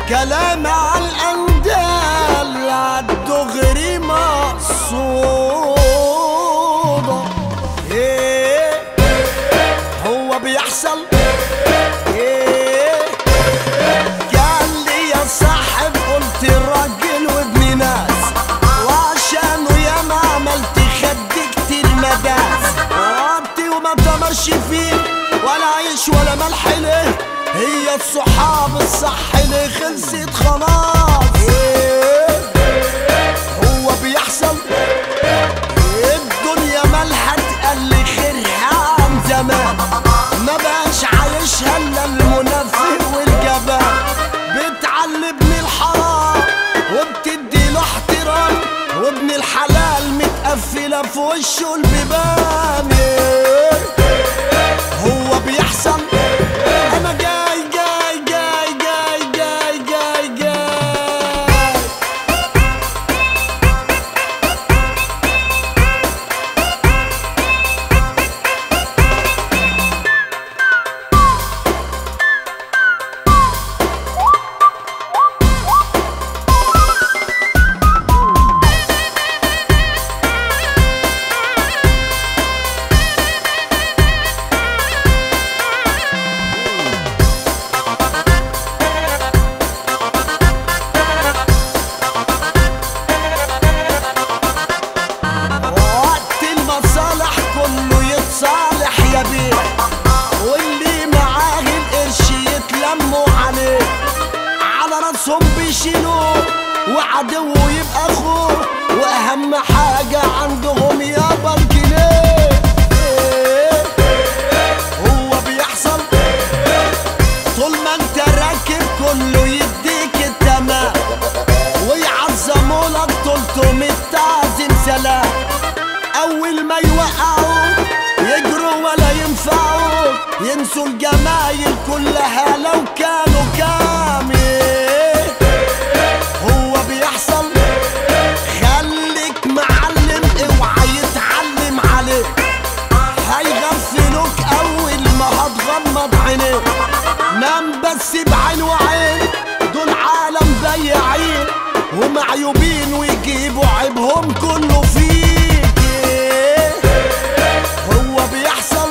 كلام على الأندال عالدغري مقصودة إيه هو بيحصل إيه قال لي يا صاحب قلت راجل وابن ناس وعشانه يا ما عملت خد كتير مداس وقتي وما تمرش فيه ولا عيش ولا ملح ليه هي الصحاب الصح اللي خلصت خلاص إيه هو بيحصل الدنيا مالها تقل خيرها عن زمان ما بقاش عايشها الا المنفه والجبان بتعلي ابن الحرام وبتدي له احترام وابن الحلال متقفله في وشه البيبان إيه هو بيحصل انا جاي جاي جاي جاي جاي جاي جاي وقت المصالح كله يتصالح يا بيه واللي معاه القرش يتلموا عليه على راسهم بيشيلوه وعدوه يبقى اخوه واهم حاجة عندهم يابا الجنيه إيه؟ هو بيحصل طول ما انت راكب كله يديك التمام ويعظموا لك طولتهم التعظيم سلام اول ما يوقعوا يجروا ولا ينفعوا ينسوا الجمايل كلها لو كانوا كامل هو بيحصل خليك معلم اوعى يتعلم عليك هيغفلوك اول ما هتغمض عينيك نام بس بعين وعين دول عالم بياعين ومعيوبين ويجيبوا عيبهم كله فيك إيه؟ هو بيحصل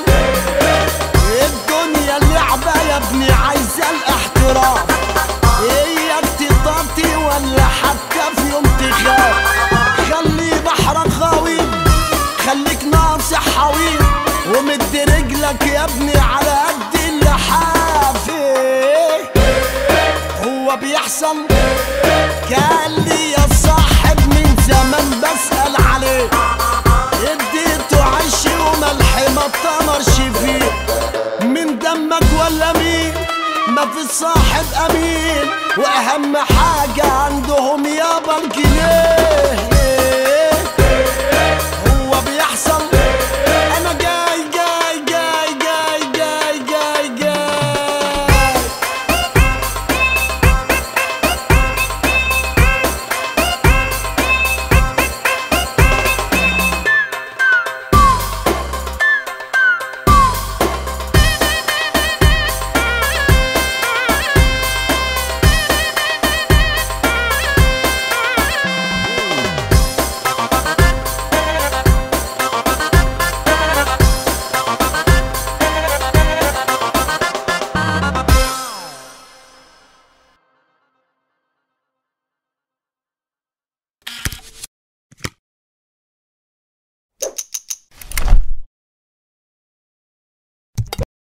الدنيا اللعبة يا ابني عايزة الاحتراف اياك تطاطي ولا حتى في يوم تخاف خلي بحرك غويط خليك ناصح حويط ومد رجلك يا ابني على قد اللحاف إيه؟ هو بيحصل قال لي يا صاحب من زمان بسأل عليه اديته عيش وملح ما طمرش فيه من دمك ولا مين ما في صاحب امين واهم حاجة عندهم يابا الجنيه